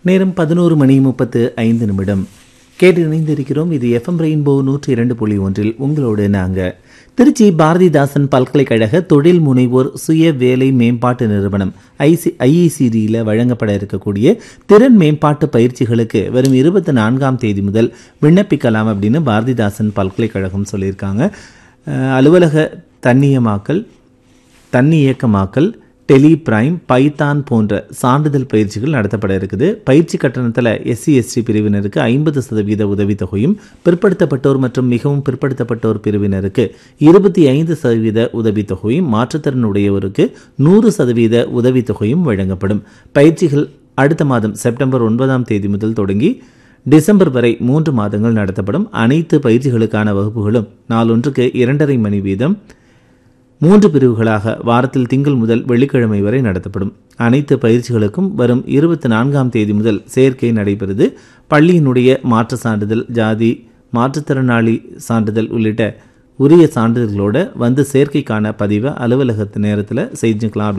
நேரம் பதினோரு மணி முப்பத்து ஐந்து நிமிடம் கேட்டு இணைந்திருக்கிறோம் இது எஃப்எம் ரெயின்போ நூற்றி இரண்டு புள்ளி ஒன்றில் உங்களோடு நாங்கள் திருச்சி பாரதிதாசன் பல்கலைக்கழக தொழில் முனைவோர் சுய வேலை மேம்பாட்டு நிறுவனம் ஐசி ஐஇசிடியில் வழங்கப்பட இருக்கக்கூடிய திறன் மேம்பாட்டு பயிற்சிகளுக்கு வரும் இருபத்தி நான்காம் தேதி முதல் விண்ணப்பிக்கலாம் அப்படின்னு பாரதிதாசன் பல்கலைக்கழகம் சொல்லியிருக்காங்க அஹ், அலுவலக தன்னியமாக்கல் தன்னியக்கமாக்கல் டெலி பிரைம் பைத்தான் போன்ற சான்றிதழ் பயிற்சிகள் நடத்தப்பட இருக்குது பயிற்சி கட்டணத்தில் எஸ்சி எஸ்டி பிரிவினருக்கு ஐம்பது சதவீத உதவித்தொகையும் பிற்படுத்தப்பட்டோர் மற்றும் மிகவும் பிற்படுத்தப்பட்டோர் பிரிவினருக்கு இருபத்தி ஐந்து சதவீத உதவித்தொகையும் மாற்றுத்திறனுடையவருக்கு நூறு சதவீத உதவித்தொகையும் வழங்கப்படும் பயிற்சிகள் அடுத்த மாதம் செப்டம்பர் ஒன்பதாம் தேதி முதல் தொடங்கி டிசம்பர் வரை மூன்று மாதங்கள் நடத்தப்படும் அனைத்து பயிற்சிகளுக்கான வகுப்புகளும் நாளொன்றுக்கு இரண்டரை மணி வீதம் மூன்று பிரிவுகளாக வாரத்தில் திங்கள் முதல் வெள்ளிக்கிழமை வரை நடத்தப்படும் அனைத்து பயிற்சிகளுக்கும் வரும் இருபத்தி நான்காம் தேதி முதல் சேர்க்கை நடைபெறுது பள்ளியினுடைய மாற்று சான்றிதழ் ஜாதி மாற்றுத்திறனாளி சான்றிதழ் உள்ளிட்ட உரிய சான்றிதழ்களோட வந்து சேர்க்கைக்கான பதிவை அலுவலகத்து நேரத்தில் செஞ்சுக்கலாம்